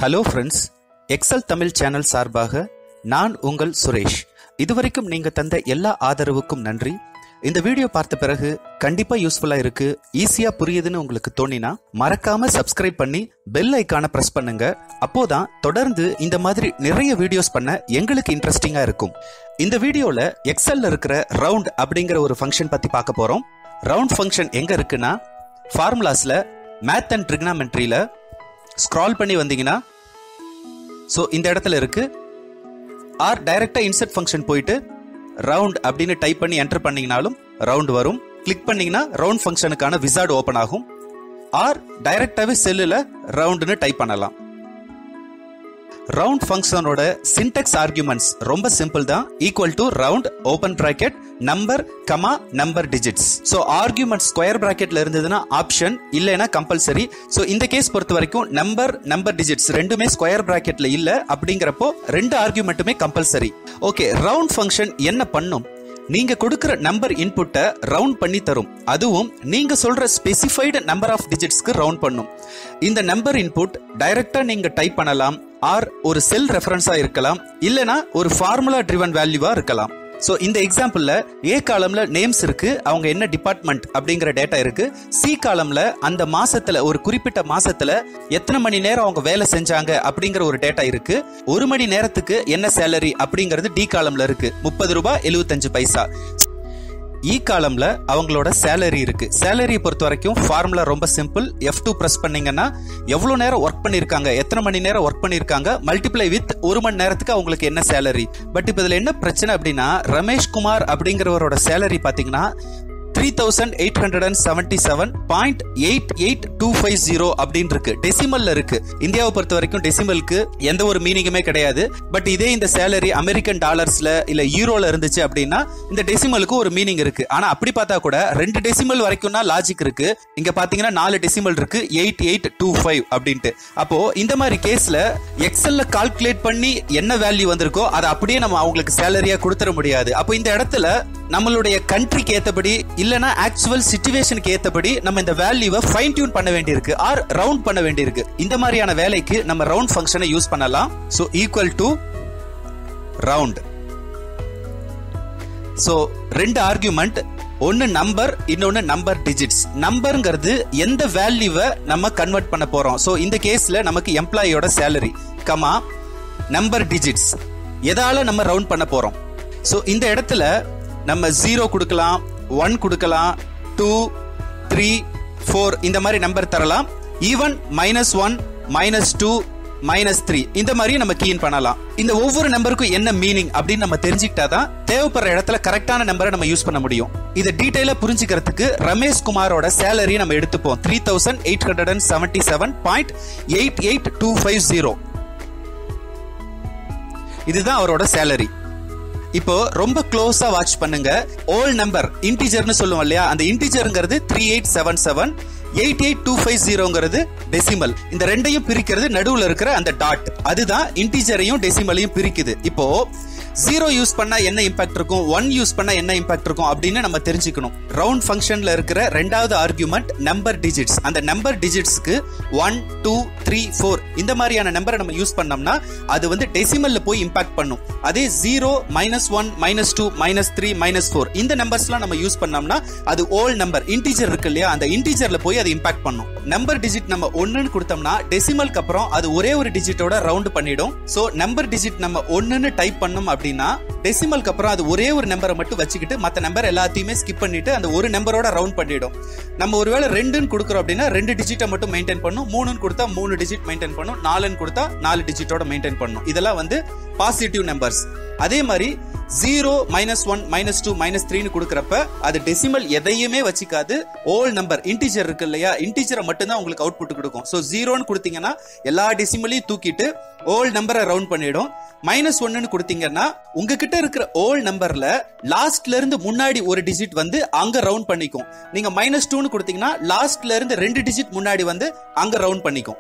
hello friends Excel Tamil channel சார்பாக நான் உங்கள் சுரேஷ் இதுவரைக்கும் நீங்க தந்த எல்லா ஆதரவுக்கும் நன்றி இந்த வீடியோ பார்த்த பிறகு கண்டிப்பா யூஸ்ஃபுல்லா இருக்கு ஈஸியா புரியுதுன்னு உங்களுக்கு தோணினா மறக்காம சப்ஸ்கிரைப் பண்ணி பெல் ஐக்கான பிரஸ் பண்ணுங்க அப்போதான் தொடர்ந்து இந்த மாதிரி நிறைய வீடியோஸ் பண்ண எங்களுக்கு இன்ட்ரெஸ்டிங்கா இருக்கும் இந்த வீடியோல எக்ஸல்ல இருக்கிற ரவுண்ட் அப்படிங்கிற ஒரு ஃபங்க்ஷன் பத்தி பார்க்க போறோம் ரவுண்ட் ஃபங்க்ஷன் எங்க இருக்குன்னா ஃபார்முலாஸ்ல மேத் அண்ட் ட்ரிக்னாமெட்ரியில ஸ்க்ரால் பண்ணி வந்தீங்கன்னா ஸோ இந்த இடத்துல இருக்கு ஆர் டைரக்டா இன்சர்ட் ஃபங்க்ஷன் போயிட்டு ரவுண்ட் அப்படின்னு டைப் பண்ணி என்டர் பண்ணீங்கனாலும் ரவுண்ட் வரும் கிளிக் பண்ணீங்கன்னா ரவுண்ட் ஃபங்க்ஷனுக்கான விசார்ட் ஓபன் ஆகும் ஆர் டைரக்டாவே செல்லுல ரவுண்ட்னு டைப் பண்ணலாம் ரவுண்ட் ஃபங்க்ஷனோட சின்டெக்ஸ் ஆர்குமெண்ட்ஸ் ரொம்ப சிம்பிள் தான் equal to round open bracket number comma number digits so argument square பிராக்கெட்ல இருந்ததுன்னா ஆப்ஷன் இல்லைன்னா கம்பல்சரி ஸோ இந்த கேஸ் பொறுத்த வரைக்கும் நம்பர் நம்பர் டிஜிட்ஸ் ரெண்டுமே ஸ்கொயர் பிராக்கெட்ல இல்ல அப்படிங்கிறப்போ ரெண்டு ஆர்குமெண்ட்டுமே கம்பல்சரி ஓகே ரவுண்ட் ஃபங்க்ஷன் என்ன பண்ணும் நீங்க கொடுக்கிற நம்பர் இன்புட்டை ரவுண்ட் பண்ணி தரும் அதுவும் நீங்க சொல்ற ஸ்பெசிஃபைடு நம்பர் ஆஃப் டிஜிட்ஸ்க்கு ரவுண்ட் பண்ணும் இந்த நம்பர் இன்புட் டைரக்டா நீங்க டைப் பண்ணலாம் ஆர் ஒரு செல் ரெஃபரன்ஸா இருக்கலாம் இல்லனா ஒரு ஃபார்முலா ட்ரிவன் வேல்யூவா இருக்கலாம் ஸோ இந்த எக்ஸாம்பிள்ல ஏ காலம்ல நேம்ஸ் இருக்கு அவங்க என்ன டிபார்ட்மெண்ட் அப்படிங்கிற டேட்டா இருக்கு சி காலம்ல அந்த மாசத்துல ஒரு குறிப்பிட்ட மாசத்துல எத்தனை மணி நேரம் அவங்க வேலை செஞ்சாங்க அப்படிங்கிற ஒரு டேட்டா இருக்கு ஒரு மணி நேரத்துக்கு என்ன சேலரி அப்படிங்கிறது டி காலம்ல இருக்கு முப்பது ரூபாய் எழுபத்தஞ்சு பைசா இ காலம்ல அவங்களோட சேலரி இருக்கு சேலரி பொறுத்த வரைக்கும் ஃபார்முலா ரொம்ப சிம்பிள் எஃப் டூ பிரஸ் பண்ணீங்கன்னா எவ்வளவு நேரம் ஒர்க் பண்ணிருக்காங்க எத்தனை மணி நேரம் ஒர்க் பண்ணிருக்காங்க மல்டிப்ளை வித் ஒரு மணி நேரத்துக்கு அவங்களுக்கு என்ன சேலரி பட் இப்போ இதுல என்ன பிரச்சனை அப்படின்னா ரமேஷ் குமார் அப்படிங்கிறவரோட சேலரி பாத்தீங்கன்னா three thousand eight hundred and seventy seven point eight eight two five zero அப்படின்னு இருக்கு டெசிமல்ல இருக்கு இந்தியாவை பொறுத்த வரைக்கும் டெசிமலுக்கு எந்த ஒரு மீனிங்குமே கிடையாது பட் இதே இந்த சேலரி அமெரிக்கன் டாலர்ஸ்ல இல்ல யூரோல இருந்துச்சு அப்படின்னா இந்த டெசிமலுக்கு ஒரு மீனிங் இருக்கு ஆனா அப்படி பார்த்தா கூட ரெண்டு டெசிமல் வரைக்கும் தான் லாஜிக் இருக்கு இங்க பாத்தீங்கன்னா நாலு டெசிமல் இருக்கு எயிட் எயிட் டூ ஃபைவ் அப்படின்ட்டு அப்போ இந்த மாதிரி கேஸ்ல எக்ஸல்ல கால்குலேட் பண்ணி என்ன வேல்யூ வந்திருக்கோ அதை அப்படியே நம்ம அவங்களுக்கு சேலரியா கொடுத்துட முடியாது அப்போ இந்த இடத்துல நம்மளுடைய கண்ட்ரிக்கு ஏத்தபடி இல்லனா ஆக்சுவல் சிச்சுவேஷனுக்கு ஏத்தபடி நம்ம இந்த வேல்யூவை ஃபைன் டியூன் பண்ண வேண்டியிருக்கு ஆர் ரவுண்ட் பண்ண வேண்டியிருக்கு இந்த மாதிரியான வேலைக்கு நம்ம ரவுண்ட் ஃபங்க்ஷனை யூஸ் பண்ணலாம் so equal to round so ரெண்டு ஆர்குமெண்ட் ஒன்னு நம்பர் இன்னொன்னு நம்பர் டிஜிட்ஸ் நம்பர்ங்கிறது எந்த வேல்யூவை நம்ம கன்வெர்ட் பண்ண போறோம் ஸோ இந்த கேஸ்ல நமக்கு எம்ப்ளாயியோட சேலரி கமா நம்பர் டிஜிட்ஸ் எதால நம்ம ரவுண்ட் பண்ண போறோம் ஸோ இந்த இடத்துல நம்ம ஜீரோ கொடுக்கலாம் ஒன் கொடுக்கலாம் டூ த்ரீ ஃபோர் இந்த மாதிரி நம்பர் தரலாம் even minus one minus two minus three இந்த மாதிரி நம்ம கீன் பண்ணலாம் இந்த ஒவ்வொரு நம்பருக்கும் என்ன மீனிங் அப்படின்னு நம்ம தெரிஞ்சுக்கிட்டா தான் தேவைப்படுற இடத்துல கரெக்டான நம்பரை நம்ம யூஸ் பண்ண முடியும் இதை டீடைலா புரிஞ்சுக்கிறதுக்கு ரமேஷ் குமாரோட சேலரி நம்ம எடுத்துப்போம் three thousand eight hundred and seventy seven point eight eight two five zero இதுதான் அவரோட சேலரி இப்போ ரொம்ப க்ளோஸா வாட்ச் பண்ணுங்க ஓல் நம்பர் இன்டிஜர்னு சொல்லுவோம் இல்லையா அந்த இன்டிஜர்ங்கிறது three eight seven seven eight eight two five ஜீரோங்கிறது டெசிமல் இந்த ரெண்டையும் பிரிக்கிறது நடுவுல இருக்கிற அந்த டாட் அதுதான் இன்டிஜரையும் டெசிமலையும் பிரிக்குது இப்போ ஜீரோ யூஸ் பண்ணா என்ன இம்பாக்ட் இருக்கும் ஒன் யூஸ் பண்ணா என்ன இம்பாக்ட் இருக்கும் அப்படின்னு நம்ம தெரிஞ்சுக்கணும் ரவுண்ட் ஃபங்க்ஷன்ல இருக்கிற ரெண்டாவது ஆர்குமெண்ட் நம்பர் டிஜிட்ஸ் அந்த நம்பர் டிஜிட்ஸ்க்கு ஒன் டூ த்ரீ ஃபோர் இந்த மாதிரியான நம்பரை நம்ம யூஸ் பண்ணோம்னா அது வந்து டெசிமல்ல போய் இம்பாக்ட் பண்ணும் அதே zero minus one minus two minus three minus four இந்த நம்பர்ஸ்லாம் நம்ம யூஸ் பண்ணோம்னா அது ஓல் நம்பர் இன்டீஜர் இருக்கு இல்லையா அந்த இன்டீஜர்ல போய் அது இம்பாக்ட் பண்ணும் நம்பர் டிஜிட் நம்ம ஒன்னுன்னு கொடுத்தோம்னா டெசிமல்க்கு அப்புறம் அது ஒரே ஒரு டிஜிட்டோட ரவுண்ட் பண்ணிடும் சோ நம்பர் டிஜிட் நம்ம ஒன்னுன்னு டைப் பண்ணும் அப்படின்னா டெசிமல்க்கு அப்புறம் அது ஒரே ஒரு நம்பரை மட்டும் வச்சுக்கிட்டு மற்ற நம்பர் எல்லாத்தையுமே ஸ்கிப் பண்ணிட்டு அந்த ஒரு நம்பரோட ரவுண்ட் பண்ணிடும் நம்ம ஒருவேளை ரெண்டுன்னு கொடுக்குறோம் அப்படின்னா ரெண்டு டிஜிட்டை மட்டும் மெயின்டைன் பண்ணும் மூணுன்னு கொடுத்தா மூணு டிஜிட் மெயின்டைன் பண்ணும் நாலுன்னு கொடுத்தா நாலு டிஜிட்டோட மெயின்டைன் பண்ணும் இதெல்லாம் வந்து பாசிட்டிவ் நம்பர்ஸ் அதே மாதிரி zero minus one minus two minus த்ரீன்னு கொடுக்குறப்ப அது டெசிமல் எதையுமே வச்சுக்காது ஓல் நம்பர் இன்டிஜர் இருக்கு இல்லையா இன்டிஜரை மட்டும்தான் உங்களுக்கு அவுட்புட் கொடுக்கும் ஸோ ஜீரோன்னு கொடுத்தீங்கன்னா எல்லா டெசிமலையும் தூக்கிட்டு ஓல் நம்பரை ரவுண்ட் பண்ணிடும் மைனஸ் ஒன்னு கொடுத்தீங்கன்னா உங்ககிட்ட இருக்கிற ஓல் நம்பர்ல லாஸ்ட்ல இருந்து முன்னாடி ஒரு டிஜிட் வந்து அங்க ரவுண்ட் பண்ணிக்கும் நீங்க மைனஸ் டூன்னு கொடுத்தீங்கன்னா லாஸ்ட்ல இருந்து ரெண்டு டிஜிட் முன்னாடி வந்து அங்க ரவுண்ட் பண்ணிக்கும்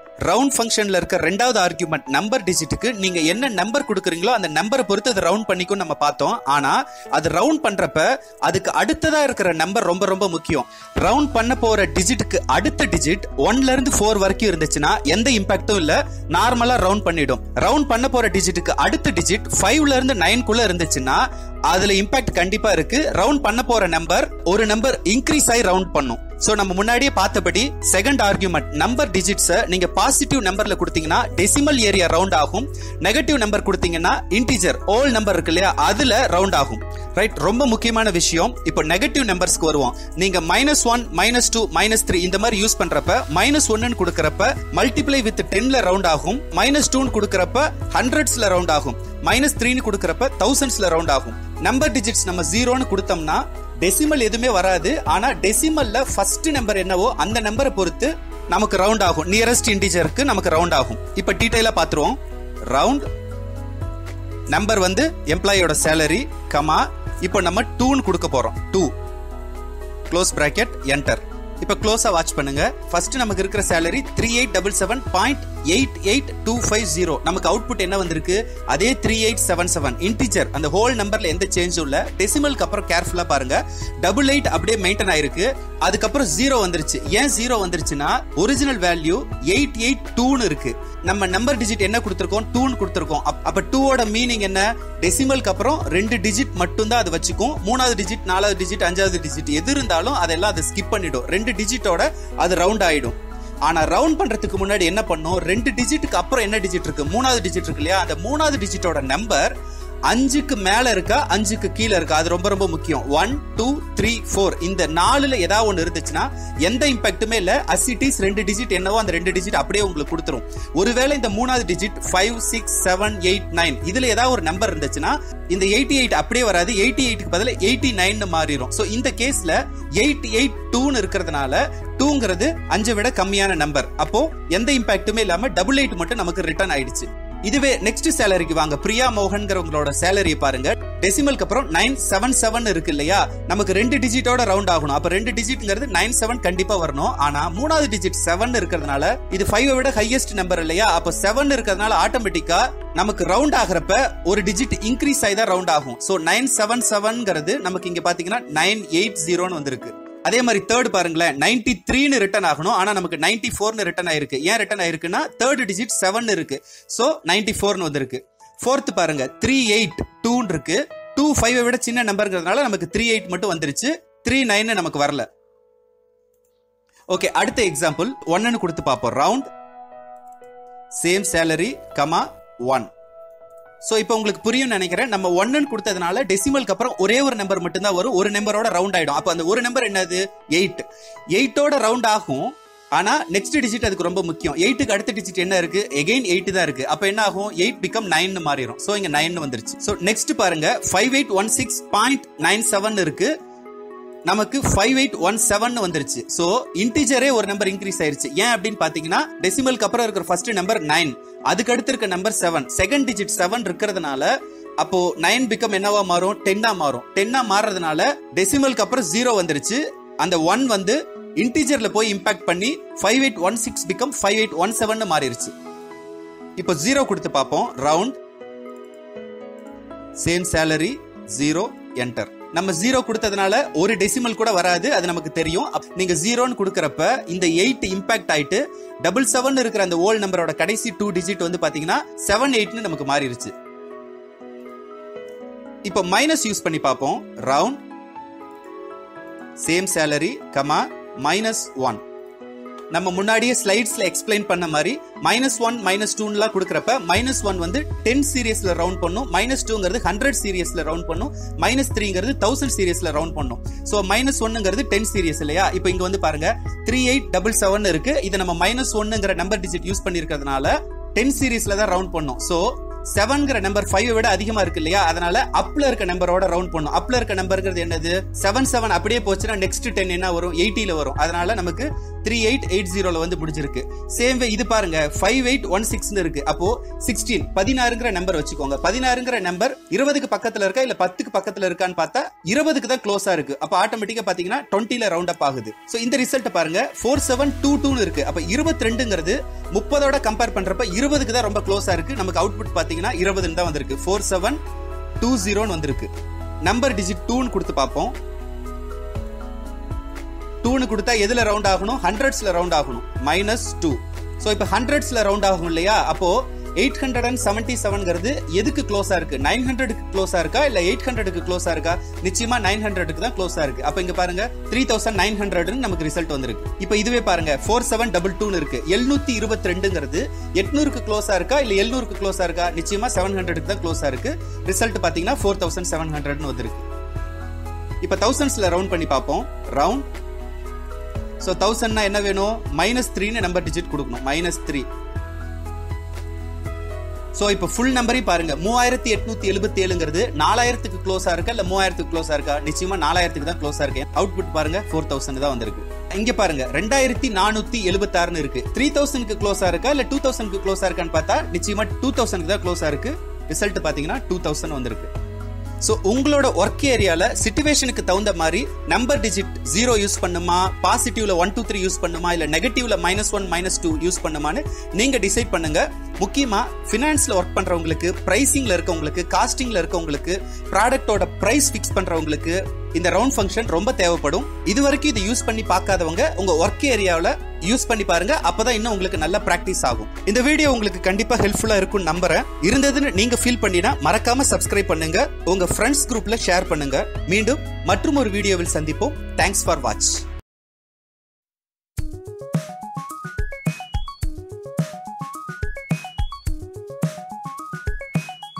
ரவுண்ட் ஃபங்க்ஷன்ல இருக்க ரெண்டாவது ஆர்குமெண்ட் நம்பர் டிஜிட்டுக்கு நீங்க என்ன நம்பர் கொடுக்குறீங்களோ அந்த நம்பரை பொறுத்து அதை ரவுண்ட் பண்ணிக்கும் நம்ம பார்த்தோம் ஆனா அது ரவுண்ட் பண்றப்ப அதுக்கு அடுத்ததா இருக்கிற நம்பர் ரொம்ப ரொம்ப முக்கியம் ரவுண்ட் பண்ண போற டிஜிட்டுக்கு அடுத்த டிஜிட் ஒன்ல இருந்து ஃபோர் வரைக்கும் இருந்துச்சுன்னா எந்த இம்பாக்டும் இல்ல நார்மலா ரவுண்ட் பண்ணிடும் ரவுண்ட் பண்ண போற டிஜிட்டுக்கு அடுத்த டிஜிட் ஃபைவ்ல இருந்து நைன் குள்ள இருந்துச்சுன்னா அதுல இம்பாக்ட் கண்டிப்பா இருக்கு ரவுண்ட் பண்ண போற நம்பர் ஒரு நம்பர் இன்க்ரீஸ் ஆகி ரவுண்ட் பண்ணும் சோ நம்ம முன்னாடியே பார்த்தபடி செகண்ட் ஆர்குமெண்ட் நம்பர் டிஜிட்ஸ் நீங்க பாசிட்டிவ் நம்பர்ல கொடுத்தீங்கன்னா டெசிமல் ஏரியா ரவுண்ட் ஆகும் நெகட்டிவ் நம்பர் கொடுத்தீங்கன்னா இன்டிஜர் ஓல் நம்பர் இருக்கு இல்லையா அதுல ரவுண்ட் ஆகும் ரைட் ரொம்ப முக்கியமான விஷயம் இப்போ நெகட்டிவ் நம்பர்ஸ்க்கு வருவோம் நீங்க minus one minus two minus three இந்த மாதிரி யூஸ் பண்றப்ப மைனஸ் ஒன்னு கொடுக்கறப்ப மல்டிப்ளை வித் டென்ல ரவுண்ட் ஆகும் மைனஸ் டூன்னு கொடுக்கறப்ப ஹண்ட்ரட்ஸ்ல ரவுண்ட் ஆகும் மைனஸ் த்ரீன்னு கொடுக்கறப்ப தௌசண்ட்ஸ்ல ரவுண்ட் ஆகும் நம்பர் டிஜிட்ஸ் நம்ம ஜீரோன்னு கொடுத்தோம்னா டெசிமல் எதுவுமே வராது ஆனா டெசிமல்ல ஃபர்ஸ்ட் நம்பர் என்னவோ அந்த நம்பரை பொறுத்து நமக்கு ரவுண்ட் ஆகும் நியரஸ்ட் இன்டிஜருக்கு நமக்கு ரவுண்ட் ஆகும் இப்ப டீடைலா பாத்துருவோம் ரவுண்ட் நம்பர் வந்து எம்ப்ளாயோட சேலரி கமா இப்போ நம்ம டூன்னு கொடுக்க போறோம் டூ க்ளோஸ் பிராக்கெட் என்டர் இப்போ க்ளோஸா வாட்ச் பண்ணுங்க ஃபர்ஸ்ட் நமக்கு இருக்கிற salary three eight double seven point eight eight two five zero நமக்கு அவுட்புட் என்ன வந்திருக்கு அதே three eight seven seven integer அந்த ஹோல் நம்பர்ல எந்த சேஞ்சும் இல்ல டெசிமலுக்கு அப்புறம் கேர்ஃபுல்லா பாருங்க டபுள் எயிட் அப்படியே மெயின்டைன் ஆயிருக்கு அதுக்கப்புறம் ஜீரோ வந்துருச்சு ஏன் ஜீரோ வந்துருச்சுன்னா ஒரிஜினல் வேல்யூ எயிட் எயிட் டூன்னு இருக்கு நம்ம நம்பர் டிஜிட் என்ன கொடுத்துருக்கோம் டூன்னு கொடுத்துருக்கோம் அப்ப டூவோட மீனிங் என்ன டெசிமலுக்கு அப்புறம் ரெண்டு டிஜிட் மட்டும் தான் அது வச்சுக்கும் மூணாவது டிஜிட் நாலாவது டிஜிட் அஞ்சாவது டிஜிட் எது இருந்தாலும் அதெல்லாம் அதை ஸ்கிப் பண்ணிடும் ரெண்டு டிஜிட்டோட அது ரவுண்ட் ஆயிடும் ஆனா ரவுண்ட் பண்றதுக்கு முன்னாடி என்ன பண்ணும் ரெண்டு டிஜிட்டுக்கு அப்புறம் என்ன டிஜிட் இருக்கு மூணாவது டிஜிட் இருக்கு இல்லையா அந்த மூணாவது டிஜிட்டோட நம்பர் அஞ்சுக்கு மேல இருக்கா அஞ்சுக்கு கீழே இருக்கா அது ரொம்ப ரொம்ப முக்கியம் ஒன் டூ த்ரீ ஃபோர் இந்த நாலுல ஏதாவது ஒன்று இருந்துச்சுன்னா எந்த இம்பாக்ட்டுமே இல்ல அசிட்டிஸ் ரெண்டு டிஜிட் என்னவோ அந்த ரெண்டு டிஜிட் அப்படியே உங்களுக்கு கொடுத்துரும் ஒருவேளை இந்த மூணாவது digit five six seven eight nine இதுல ஏதாவது ஒரு நம்பர் இருந்துச்சுன்னா இந்த எயிட்டி எயிட் அப்படியே வராது எயிட்டி எயிட்டுக்கு பதில் எயிட்டி நைன் மாறிடும் ஸோ இந்த கேஸ்ல எயிட் எயிட் டூன்னு இருக்கிறதுனால டூங்கிறது அஞ்சை விட கம்மியான நம்பர் அப்போ எந்த இம்பாக்ட்டுமே இல்லாம டபுள் எயிட் மட்டும் நமக்கு ரிட்டர்ன் ஆயிடுச்சு இதுவே நெக்ஸ்ட் சேலரிக்கு வாங்க பிரியா மோகன்கிறவங்களோட சேலரி பாருங்க டெசிமலுக்கு அப்புறம் நைன் செவன் செவன் இருக்கு இல்லையா நமக்கு ரெண்டு டிஜிட்டோட ரவுண்ட் ஆகணும் அப்ப ரெண்டு டிஜிட்ங்கிறது நைன் செவன் கண்டிப்பா வரணும் ஆனா மூணாவது டிஜிட் செவன் இருக்கிறதுனால இது ஃபைவ் விட ஹையஸ்ட் நம்பர் இல்லையா அப்ப செவன் இருக்கிறதுனால ஆட்டோமேட்டிக்கா நமக்கு ரவுண்ட் ஆகிறப்ப ஒரு டிஜிட் இன்க்ரீஸ் ஆகி தான் ரவுண்ட் ஆகும் சோ நைன் செவன் செவன்ங்கிறது நமக்கு இங்க பாத்தீங்கன்னா நைன் எயிட் ஜீரோன்னு வந்திருக்கு அதே மாதிரி தேர்ட் பாருங்களேன் நைன்டி த்ரீன்னு ரிட்டர்ன் ஆகணும் ஆனா நமக்கு நைன்டி ஃபோர்னு ரிட்டர்ன் ஆயிருக்கு ஏன் ரிட்டர்ன் ஆயிருக்குன்னா தேர்ட் டிஜிட் செவன் இருக்கு சோ நைன்டி ஃபோர்னு வந்திருக்கு ஃபோர்த் பாருங்க த்ரீ எயிட் டூன்னு இருக்கு டூ ஃபைவ் விட சின்ன நம்பர்ங்கிறதுனால நமக்கு த்ரீ எயிட் மட்டும் வந்துருச்சு த்ரீ நைன் நமக்கு வரல ஓகே அடுத்த எக்ஸாம்பிள் ஒன்னு கொடுத்து பார்ப்போம் round same salary comma one so இப்போ உங்களுக்கு புரியும் நினைக்கிறேன் நம்ம ஒன்னு கொடுத்ததுனால டெசிமலுக்கு அப்புறம் ஒரே ஒரு நம்பர் மட்டும் தான் வரும் ஒரு நம்பரோட ரவுண்ட் ஆயிடும் அப்ப அந்த ஒரு நம்பர் என்னது எயிட் எயிட்டோட ரவுண்ட் ஆகும் ஆனா நெக்ஸ்ட் டிஜிட் அதுக்கு ரொம்ப முக்கியம் எயிட்டுக்கு அடுத்த டிஜிட் என்ன இருக்கு எகைன் எயிட் தான் இருக்கு அப்ப என்ன ஆகும் எயிட் பிகம் நைன் மாறிடும் சோ இங்க நைன் வந்துருச்சு சோ நெக்ஸ்ட் பாருங்க five eight one six point nine seven இருக்கு நமக்கு ஃபைவ் எயிட் ஒன் செவன் வந்துருச்சு சோ இன்டிஜரே ஒரு நம்பர் இன்க்ரீஸ் ஆயிருச்சு ஏன் அப்படின்னு பாத்தீங்கன்னா டெசிமலுக்கு அப்புறம் இருக்கிற ஃபர்ஸ்ட் நம்பர் நைன் அதுக்கு அடுத்து இருக்க number seven second digit seven இருக்கிறதுனால அப்போ நைன் பிகம் என்னவா மாறும் டென்னா மாறும் டென்னா மாறுறதுனால டெசிமலுக்கு அப்புறம் ஜீரோ வந்துருச்சு அந்த ஒன் வந்து இன்டிஜர்ல போய் இம்பாக்ட் பண்ணி five eight one six become five eight one seven மாறிடுச்சு இப்போ ஜீரோ கொடுத்து பார்ப்போம் round same salary zero enter நம்ம ஜீரோ கொடுத்ததுனால ஒரு டெசிமல் கூட வராது அது நமக்கு தெரியும் நீங்க ஜீரோன்னு கொடுக்கறப்ப இந்த எயிட் இம்பாக்ட் ஆயிட்டு டபுள் செவன் இருக்கிற அந்த ஓல்ட் நம்பரோட கடைசி டூ டிஜிட் வந்து பாத்தீங்கன்னா செவன் எயிட்னு நமக்கு மாறிடுச்சு இப்போ மைனஸ் யூஸ் பண்ணி பார்ப்போம் round same salary comma minus one நம்ம முன்னாடியே ஸ்லைட்ஸ்ல எக்ஸ்பிளைன் பண்ண மாதிரி மைனஸ் ஒன் மைனஸ் டூன்லாம் கொடுக்குறப்ப மைனஸ் ஒன் வந்து டென் சீரியஸ்ல ரவுண்ட் பண்ணும் மைனஸ் டூங்கிறது ஹண்ட்ரட் சீரியஸ்ல ரவுண்ட் பண்ணும் மைனஸ் த்ரீங்கிறது தௌசண்ட் சீரியஸ்ல ரவுண்ட் பண்ணும் ஸோ மைனஸ் ஒன்னுங்கிறது டென் சீரியஸ் இல்லையா இப்போ இங்க வந்து பாருங்க த்ரீ எயிட் டபுள் செவன் இருக்கு இதை நம்ம மைனஸ் ஒன்னுங்கிற நம்பர் டிஜிட் யூஸ் பண்ணிருக்கிறதுனால டென் சீரீஸ்ல தான் ரவுண்ட் பண்ணும் ஸோ செவன்ங்கிற நம்பர் ஃபைவ் விட அதிகமா இருக்கு இல்லையா அதனால அப்ல இருக்க நம்பரோட ரவுண்ட் பண்ணும் அப்ல இருக்க நம்பர்ங்கிறது என்னது செவன் செவன் அப்படியே போச்சுன்னா நெக்ஸ்ட் டென் என்ன வரும் எயிட்டில வரும் அதனால நமக்கு த்ரீ எயிட் எயிட் ஜீரோல வந்து முடிஞ்சிருக்கு சேம் வே இது பாருங்க ஃபைவ் எயிட் ஒன் சிக்ஸ் இருக்கு அப்போ சிக்ஸ்டீன் பதினாறுங்கிற நம்பர் வச்சுக்கோங்க பதினாறுங்கிற நம்பர் இருபதுக்கு பக்கத்துல இருக்கா இல்ல பத்துக்கு பக்கத்துல இருக்கான்னு பார்த்தா இருபதுக்கு தான் க்ளோஸா இருக்கு அப்ப ஆட்டோமேட்டிக்கா பாத்தீங்கன்னா டுவெண்ட்டில ரவுண்ட் அப் ஆகுது சோ இந்த ரிசல்ட் பாருங்க ஃபோர் செவன் டூ டூன்னு இருக்கு அப்ப இருபத்தி ரெண்டுங்கிறது முப்பதோட கம்பேர் பண்றப்ப இருபதுக்கு தான் ரொம்ப க்ளோஸா இருக்கு நமக்கு அவுட்புட் பாத்தீங்கன்னா இருபதுன்னு தான் வந்திருக்கு ஃபோர் செவன் டூ ஜீரோன்னு வந்திருக்கு நம்பர் டிஜிட் டூன்னு கொடுத்து பார்ப்போம் டூன்னு கொடுத்தா எதுல ரவுண்ட் ஆகணும் ஹண்ட்ரட்ஸ்ல ரவுண்ட் ஆகணும் மைனஸ் டூ ஸோ இப்போ ஹண்ட்ரட்ஸ்ல ரவுண்ட் ஆகும் இல்லையா அப்போ எயிட் ஹண்ட்ரட் அண்ட் செவன்டி செவன்ங்கிறது எதுக்கு க்ளோஸா இருக்கு நைன் ஹண்ட்ரடுக்கு க்ளோஸா இருக்கா இல்ல எயிட் ஹண்ட்ரடுக்கு க்ளோஸா இருக்கா நிச்சயமா நைன் ஹண்ட்ரடுக்கு தான் க்ளோஸா இருக்கு அப்ப இங்க பாருங்க த்ரீ தௌசண்ட் நைன் ஹண்ட்ரட்னு நமக்கு ரிசல்ட் வந்திருக்கு இப்போ இதுவே பாருங்க ஃபோர் செவன் டபுள் டூன்னு இருக்கு எழுநூத்தி இருபத்தி ரெண்டுங்கிறது எட்நூறுக்கு க்ளோஸா இருக்கா இல்ல எழுநூறுக்கு க்ளோஸா இருக்கா நிச்சயமா செவன் ஹண்ட்ரடுக்கு தான் க்ளோஸா இருக்கு ரிசல்ட் பாத்தீங்கன்னா ஃபோர் தௌசண்ட் செவன் ஹண்ட்ரட்னு வந்திருக்கு இப்போ தௌசண்ட்ஸ்ல ரவுண்ட் பண்ணி பார்ப்போம் ரவுண்ட் ஸோ தௌசண்ட்னா என்ன வேணும் மைனஸ் த்ரீன்னு நம்பர் டிஜிட் கொடுக்கணும் மைனஸ் த்ரீ ஸோ இப்போ ஃபுல் நம்பரையும் பாருங்க மூவாயிரத்தி எட்நூத்தி எழுபத்தி ஏழுங்கிறது நாலாயிரத்துக்கு க்ளோஸா இருக்கா இல்ல மூவாயிரத்துக்கு க்ளோஸா இருக்கா நிச்சயமா நாலாயிரத்துக்கு தான் க்ளோஸா இருக்கு அவுட்புட் பாருங்க ஃபோர் தௌசண்ட் தான் வந்திருக்கு இங்க பாருங்க ரெண்டாயிரத்தி நானூத்தி எழுபத்தாறுன்னு இருக்கு த்ரீ தௌசண்ட்க்கு க்ளோஸா இருக்கா இல்ல டூ தௌசண்ட்க்கு க்ளோஸா இருக்கான்னு பார்த்தா நிச்சயமா டூ தௌசண்ட்க்கு தான் க்ளோஸா இருக்கு ரிசல்ட் பாத்தீங்கன்னா டூ தௌசண்ட் வந்திருக்கு ஸோ உங்களோட ஒர்க் ஏரியால சிச்சுவேஷனுக்கு தகுந்த மாதிரி நம்பர் டிஜிட் ஜீரோ யூஸ் பண்ணுமா பாசிட்டிவ்ல ஒன் டூ த்ரீ யூஸ் பண்ணுமா இல்ல நெகட்டிவ்ல minus one minus two use பண்ணுமான்னு நீங்க டிசைட் பண்ணுங்க முக்கியமா ஃபினான்ஸ்ல ஒர்க் பண்றவங்களுக்கு பிரைசிங்ல இருக்கவங்களுக்கு காஸ்டிங்ல இருக்கவங்களுக்கு ப்ராடக்டோட பிரைஸ் ஃபிக்ஸ் பண்றவங்களுக்கு இந்த ரவுண்ட் ஃபங்க்ஷன் ரொம்ப தேவைப்படும் இது வரைக்கும் இது யூஸ் பண்ணி பார்க்காதவங்க உங்க ஒர்க் ஏரியாவில் யூஸ் பண்ணி பாருங்க அப்பதான் இன்னும் உங்களுக்கு நல்ல பிராக்டிஸ் ஆகும் இந்த வீடியோ உங்களுக்கு கண்டிப்பா ஹெல்ப்ஃபுல்லா இருக்கும் நம்புறேன் இருந்ததுன்னு நீங்க ஃபீல் பண்ணினா மறக்காம சப்ஸ்கிரைப் பண்ணுங்க உங்க ஃப்ரெண்ட்ஸ் குரூப்ல ஷேர் பண்ணுங்க மீண்டும் மற்றும் ஒரு வீடியோவில் சந்திப்போம் தேங்க்ஸ் ஃபார் வாட்ச்